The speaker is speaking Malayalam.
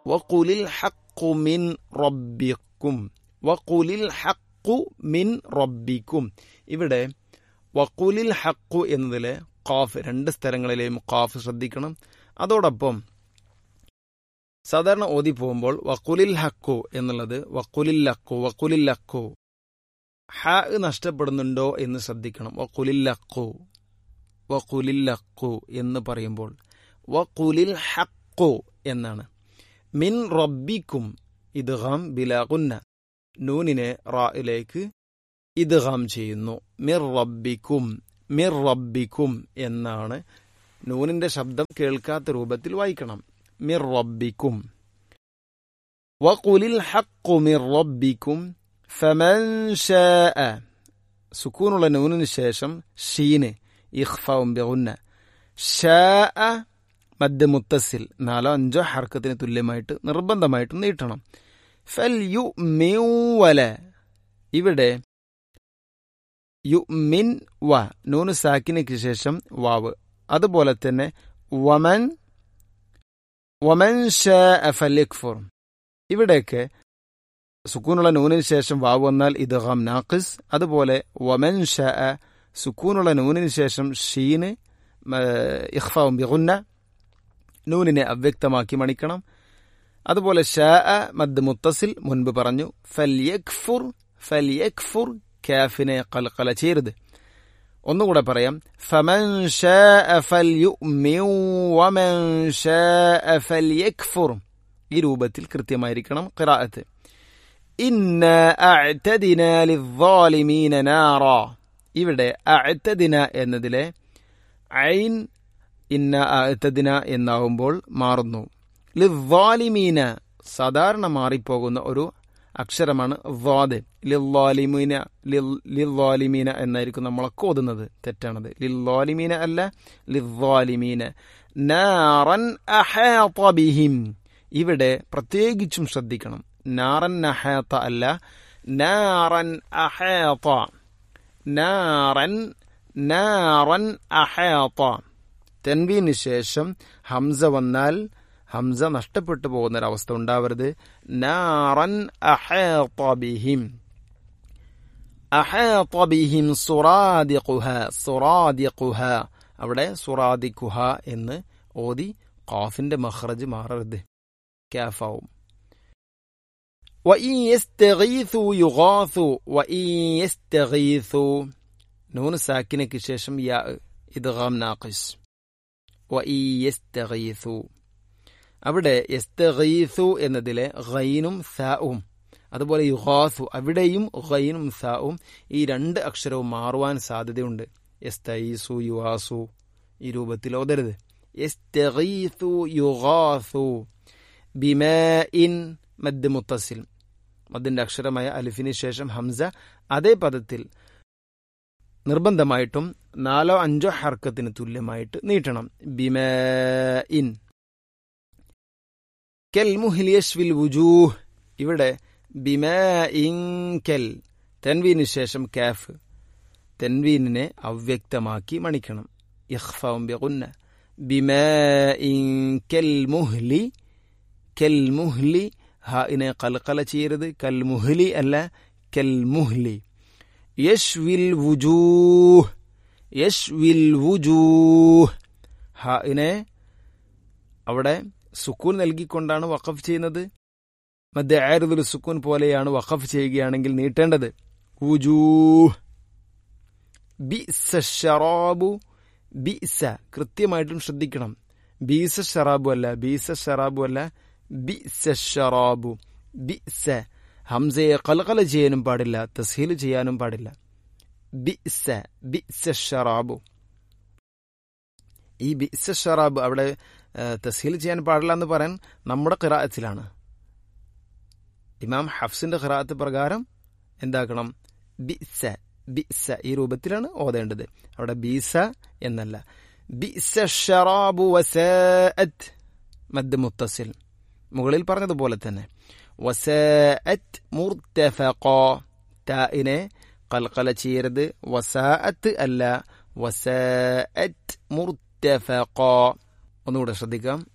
വഖുലിൽ ഹഖു മിൻ റബ്ബിക്കും വഖുലിൽ ഹഖു മിൻ റബ്ബിക്കും ഇവിടെ വഖുലിൽ ഹഖു എന്നതിലെ ഖാഫ് രണ്ട് സ്ഥലങ്ങളിലെയും ഖാഫ് ശ്രദ്ധിക്കണം അതോടൊപ്പം സാധാരണ ഓതി പോകുമ്പോൾ വക്കുലിൽ ഹക്കു എന്നുള്ളത് വക്കുലിൽ ലക്കു വക്കുലിൽ ലക്കു ഹ നഷ്ടപ്പെടുന്നുണ്ടോ എന്ന് ശ്രദ്ധിക്കണം വക്കുലിൽ ലക്കു വക്കുലിൽ ലക്കു എന്ന് പറയുമ്പോൾ വക്കുലിൽ ഹക്കു എന്നാണ് മിൻ റബ്ബിക്കും ഇദ്ഗാം ബിലാകുന്ന നൂനിനെ റായിലേക്ക് ഇദ്ഗാം ചെയ്യുന്നു മിർ റബ്ബിക്കും മിർ റബ്ബിക്കും എന്നാണ് നൂനിന്റെ ശബ്ദം കേൾക്കാത്ത രൂപത്തിൽ വായിക്കണം മിർ റബ്ബിക്കും വഖുലിൽ ഹഖു മിർ റബ്ബിക്കും ഫമൻ ഷാഅ സുക്കൂനുള്ള നൂനിന് ശേഷം ഷീന് ഇഖ്ഫാവും ബിഗുന്ന ഷാഅ മദ് മുത്തസിൽ നാലോ അഞ്ചോ ഹർക്കത്തിന് തുല്യമായിട്ട് നിർബന്ധമായിട്ടും നീട്ടണം ഫൽ യു വല ഇവിടെ യു മിൻ വ നൂന് സാക്കിനയ്ക്ക് ശേഷം വാവ് അതുപോലെ തന്നെ വമൻ വമൻ ഫലിക്ഫുർ ഇവിടെയൊക്കെ സുക്കൂനുള്ള നൂനിന് ശേഷം വാവ് വന്നാൽ ഇദ്ഗാം നാഖിസ് അതുപോലെ വമൻ ഷ സുക്കൂനുള്ള നൂനിന് ശേഷം ഷീന് ഇഖ്ഫാവും ബിഗുന്ന നൂനിനെ അവ്യക്തമാക്കി മണിക്കണം അതുപോലെ ഷാ മദ് മുത്തസിൽ മുൻപ് പറഞ്ഞു ഫൽയക്ഫുർ ഫൽയക്ഫുർ കാഫിനെ കൽക്കല ചെയ്യരുത് ഒന്നുകൂടെ പറയാം ഫമൻ ഷാഅ ഫൽയുമിൻ വമൻ ഷാഅ ഫൽയക്ഫുർ ഈ രൂപത്തിൽ കൃത്യമായിരിക്കണം ഖിറാഅത്ത് ഇന്ന അഅ്തദിന ലിദ്ദാലിമീന നാറ ഇവിടെ അഅ്തദിന എന്നതിലെ ഐൻ ഇന്ന അഅ്തദിന എന്നാവുമ്പോൾ മാറുന്നു ലിദ്ദാലിമീന സാധാരണ മാറിപ്പോകുന്ന ഒരു അക്ഷരമാണ് വാദ് ലില്ലാലിമീന ലില്ലാലിമീന എന്നായിരിക്കും നമ്മളൊക്കെ ഓതുന്നത് തെറ്റാണത് ലില്ലാലിമീന അല്ല ലില്ലാലിമീന നാറൻ അഹാത ബിഹിം ഇവിടെ പ്രത്യേകിച്ചും ശ്രദ്ധിക്കണം നാറൻ അഹാത്ത അല്ല നാറൻ അഹാത്ത നാറൻ നാറൻ അഹാത്ത തെൻവീന് ശേഷം ഹംസ വന്നാൽ ഹംസ നഷ്ടപ്പെട്ടു പോകുന്ന ഒരവസ്ഥ ഉണ്ടാവരുത് നാറൻ അഹേബിഹിം അഹേബിഹിം സുറാദിഖുഹ സുറാദിഖുഹ അവിടെ സുറാദിഖുഹ എന്ന് ഓതി ഖാഫിന്റെ മഖ്റജ് മാറരുത് കാഫാവും وإن يستغيثوا يغاثوا وإن يستغيثوا نون ساكنة كشاشم يا إدغام ناقص وإن يستغيثوا അവിടെ യസ്തഗീസു എന്നതിലെ ഗൈനും സാവും അതുപോലെ യുഗാസു അവിടെയും ഗൈനും സാവും ഈ രണ്ട് അക്ഷരവും മാറുവാൻ സാധ്യതയുണ്ട് യസ്തഈസു യുവാസു ഈ രൂപത്തിൽ ഓതരുത് യസ്തഗീസു യുഗാസു ബിമാഇൻ മദ് മുത്തസിൽ മദ്ദിന്റെ അക്ഷരമായ അലിഫിന് ശേഷം ഹംസ അതേ പദത്തിൽ നിർബന്ധമായിട്ടും നാലോ അഞ്ചോ ഹർക്കത്തിന് തുല്യമായിട്ട് നീട്ടണം ബിമാ ഇൻ കെൽ മുഹ്ലിയഷ്വിൽ വുജൂഹ് ഇവിടെ ബിമ ഇങ്കൽ തെൻവീന് ശേഷം കാഫ് തെൻവീനിനെ അവ്യക്തമാക്കി മണിക്കണം ഇഖ്ഫാവും ബിഗുന്ന ബിമ ഇങ്കൽ മുഹ്ലി കെൽ മുഹ്ലി ഹാഇനെ കൽക്കല ചെയ്യരുത് കൽ മുഹ്ലി അല്ല കൽ മുഹ്ലി യഷ്വിൽ വുജൂഹ് യഷ്വിൽ വുജൂഹ് ഹാഇനെ അവിടെ സുക്കൂൻ നൽകിക്കൊണ്ടാണ് വഖഫ് ചെയ്യുന്നത് മധ്യ ആരുദുൽ സുക്കൂൻ പോലെയാണ് വഖഫ് ചെയ്യുകയാണെങ്കിൽ നീട്ടേണ്ടത് വുജൂഹ് ബിസ ഷറാബു ബിസ കൃത്യമായിട്ടും ശ്രദ്ധിക്കണം ബീസ ഷറാബു അല്ല ബീസ ഷറാബു അല്ല ബിസ ഷറാബു ബിസ ഹംസയെ കൽകല ചെയ്യാനും പാടില്ല തസ്ഹീൽ ചെയ്യാനും പാടില്ല ബിസ ബിസ ഷറാബു ഈ ബിസ ഷറാബ് അവിടെ തസ്ഹീൽ ചെയ്യാൻ പാടില്ല എന്ന് പറയാൻ നമ്മുടെ ഖിറാഅത്തിലാണ് ഇമാം ഹഫ്സിന്റെ ഖിറാഅത്ത് പ്രകാരം എന്താക്കണം ബിസ ബിസ ഈ രൂപത്തിലാണ് ഓതേണ്ടത് അവിടെ ബീസ എന്നല്ല ബിസ ഷറാബു വസാഅത്ത് മദ് മുത്തസിൽ മുകളിൽ പറഞ്ഞതുപോലെ തന്നെ വസാഅത്ത് മുർത്തഫഖ താഇനെ കൽക്കല ചെയ്യരുത് വസാഅത്ത് അല്ല വസാഅത്ത് മുർത്തഫഖ ഒന്നുകൂടെ ശ്രദ്ധിക്കാം